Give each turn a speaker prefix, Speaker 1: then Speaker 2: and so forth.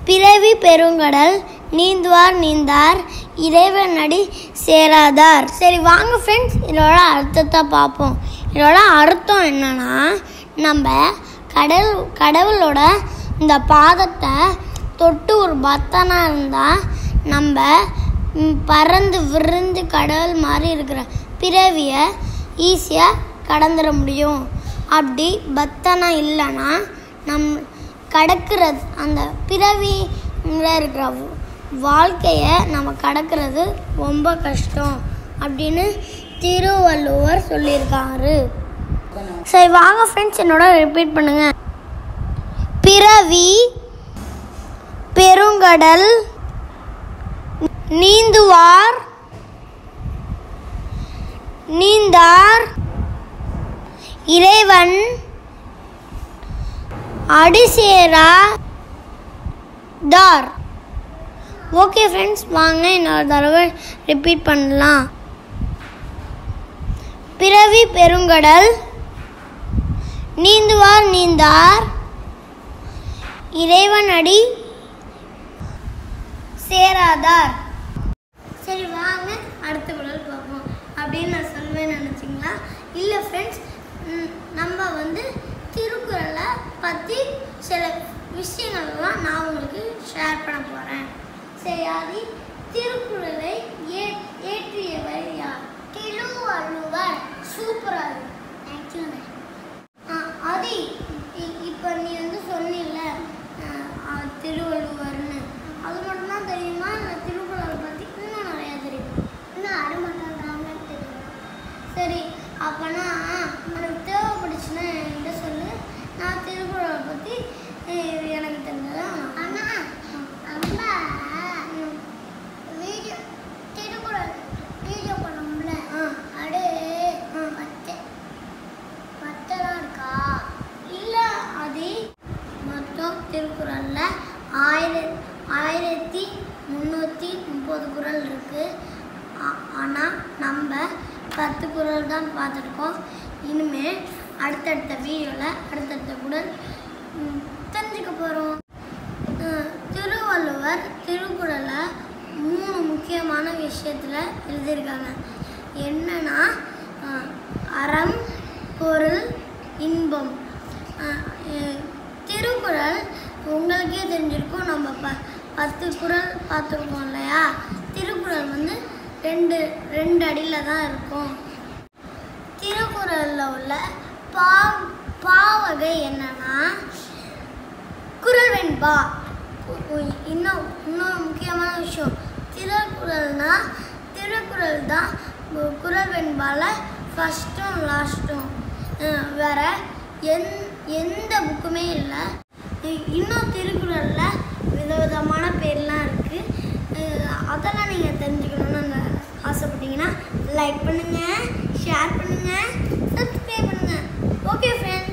Speaker 1: பிறவி பெருங்கடல் நீந்துவார் நீந்தார் இறைவன் அடி சேராதார் சரி வாங்க ஃப்ரெண்ட்ஸ் இதோட அர்த்தத்தை பார்ப்போம் இதோட அர்த்தம் என்னன்னா நம்ம கடல் கடவுளோட இந்த பாதத்தை தொட்டு ஒரு பக்தனாக இருந்தால் நம்ம ம், பறந்து விருந்து கடவுள் மாதிரி இருக்கிற பிறவியை ஈஸியாக கடந்துட முடியும் அப்படி பக்தனா இல்லைன்னா நம் கடக்கிறது அந்த பிறவியில் இருக்கிற வாழ்க்கையை நம்ம கடக்கிறது ரொம்ப கஷ்டம் அப்படின்னு திருவள்ளுவர் சொல்லியிருக்காரு சரி வாங்க ஃப்ரெண்ட்ஸ் என்னோட ரிப்பீட் பண்ணுங்க பிறவி பெருங்கடல் நீந்துவார் நீந்தார் இறைவன் அடிசேரா தார் ஓகே ஃப்ரெண்ட்ஸ் வாங்க இன்னொரு தடவை ரிப்பீட் பண்ணலாம் பிறவி பெருங்கடல் நீந்துவார் நீந்தார் இறைவன் அடி சேராதார் சரி வாங்க அடுத்த குரல் பார்ப்போம் அப்படின்னு நான் சொல்வேன்னு நினச்சிங்களா இல்லை ஃப்ரெண்ட்ஸ் நம்ம வந்து திருக்குறளை பற்றி சில விஷயங்கள்லாம் நான் உங்களுக்கு ஷேர் பண்ண போகிறேன் சரி ஆதி திருக்குறளை ஏ ஏற்றியவர் யார் திருவள்ளுவர் சூப்பராக தேங்க்யூ ஆதி இ- இப்போ நீ வந்து சொன்னில்ல அஹ், அஹ், திருவள்ளுவர்னு அது மட்டும்தான் தெரியுமா இல்லை திருக்குறள் பற்றி இன்னும் நிறையா தெரியுமா இன்னும் அரை மட்டும் தெரியும் சரி அப்போனா உனக்கு தேவைப்படுச்சுன்னா என்கிட்ட சொல்லு நான் திருக்குறளை பற்றி எனக்கு தெரிஞ்சதா அண்ணா அம்மா வீடியோ திருக்குறள் வீடியோ பண்ணோம்ல அடே பத்து பத்தெல்லாம் இருக்கா இல்லை அது மொத்தம் திருக்குறளில் ஆயிர ஆயிரத்தி முந்நூற்றி முப்பது குறள் இருக்குது ஆனால் நம்ம பத்து குறள் தான் பார்த்துருக்கோம் இனிமேல் அடுத்தடுத்த வீடியோவில் அடுத்தடுத்த குறள் ம், தெரிஞ்சுக்க போகிறோம் திருவள்ளுவர் திருக்குறளை மூணு முக்கியமான விஷயத்தில் எழுதியிருக்காங்க என்னன்னா அஹ், அறம் பொருள் இன்பம் அஹ், அஹ், திருக்குறள் உங்களுக்கே தெரிஞ்சிருக்கும் நம்ம ப பத்து குறள் பார்த்துருக்கோம் இல்லையா திருக்குறள் வந்து ரெண்டு ரெண்டு அடியில் தான் இருக்கும் திருக்குறளில் உள்ள பா பாவகை என்னன்னா குறள் வெண்பா உ- உ- இன்னும் இன்னும் முக்கியமான விஷயம் திருக்குறள்னா திருக்குறள் தான் கு- குறள் வெண்பால ஃபஸ்ட்டும் லாஸ்ட்டும் வேற எந் எந்த புக்குமே இல்லை இ- இன்னும் திருக்குறளில் விதவிதமான பேர்லாம் இருக்குது அதெல்லாம் நீங்கள் தெரிஞ்சுக்கணும்னு ஆசைப்பட்டீங்கன்னா லைக் பண்ணுங்கள் ஷேர் பண்ணுங்கள் சப்ஸ்கிரைப் பண்ணுங்கள் ஓகே ஃப்ரெண்ட்ஸ்